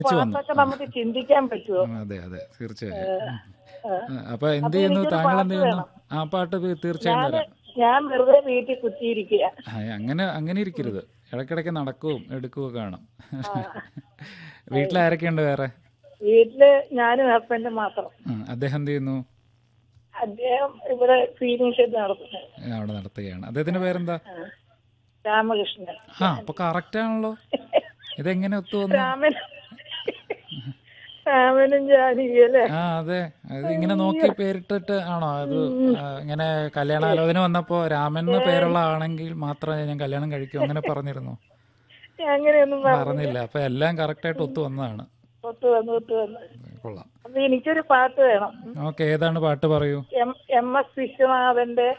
വന്നു പാട്ടൊക്കെ നമുക്ക് ചിന്തിക്കാൻ പറ്റുമോ ഉം, അതെ അതെ തീർച്ചയായും ആ, അപ്പൊ എന്ത് ചെയ്യുന്നു എനിക്കൊരു താങ്കൾ പാട്ട് എന്ത് ചെയ്യുന്നു ആ പാട്ട് തീ- തീർച്ചയായും ഞാന് തരാം ഞാൻ വെറുതെ വീട്ടിൽ കുത്തിയിരിക്കുക ആ, അങ്ങനെ അങ്ങനെ ഇരിക്കരുത് ഇടയ്ക്കിടയ്ക്ക് നടക്കുകയും എടുക്കുകയൊക്കെ വേണം വീട്ടിലാരൊക്കെയുണ്ട് വേറെ വീട്ടില് ഞാനും ഹസ്ബൻഡും മാത്രം ഉം, അദ്ദേഹം എന്ത് ചെയ്യുന്നു അദ്ദേഹം ഇവിടെ ക്ലീനിങ് ഷെഡ് നടത്തുന്നത് ആ, അവിടെ നടത്തുകയാണ് അദ്ദേഹത്തിന്റെ പേരെന്താ രാമകൃഷ്ണൻ ആ അപ്പൊ കറക്റ്റ് ആണല്ലോ ഇതെങ്ങനെ ഒത്തു വന്നു രാമൻ രാമനും ജാനകിയും അല്ലേ ആ അതെ അത് ഇങ്ങനെ നോക്കി പേരിട്ടിട്ട് ആണോ അത് ആ, ഇങ്ങനെ കല്യാണാലോചന വന്നപ്പോ രാമൻ എന്ന് പേരുള്ള ആണെങ്കിൽ മാത്രമേ ഞാൻ കല്യാണം കഴിക്കൂ അങ്ങനെ പറഞ്ഞിരുന്നു അങ്ങനെയൊന്നും പറഞ്ഞു പറഞ്ഞില്ല അപ്പൊ എല്ലാം കറക്റ്റ് ആയിട്ട് ഒത്തു വന്നതാണ് ഒത്തു വന്നു ഒത്തു വന്നു കൊള്ളാം അപ്പൊ എനിക്കൊരു പാട്ട് വേണം ഓക്കെ ഏതാണ് പാട്ട് പറയൂ എം എം എസ് വിശ്വനാഥന്റെ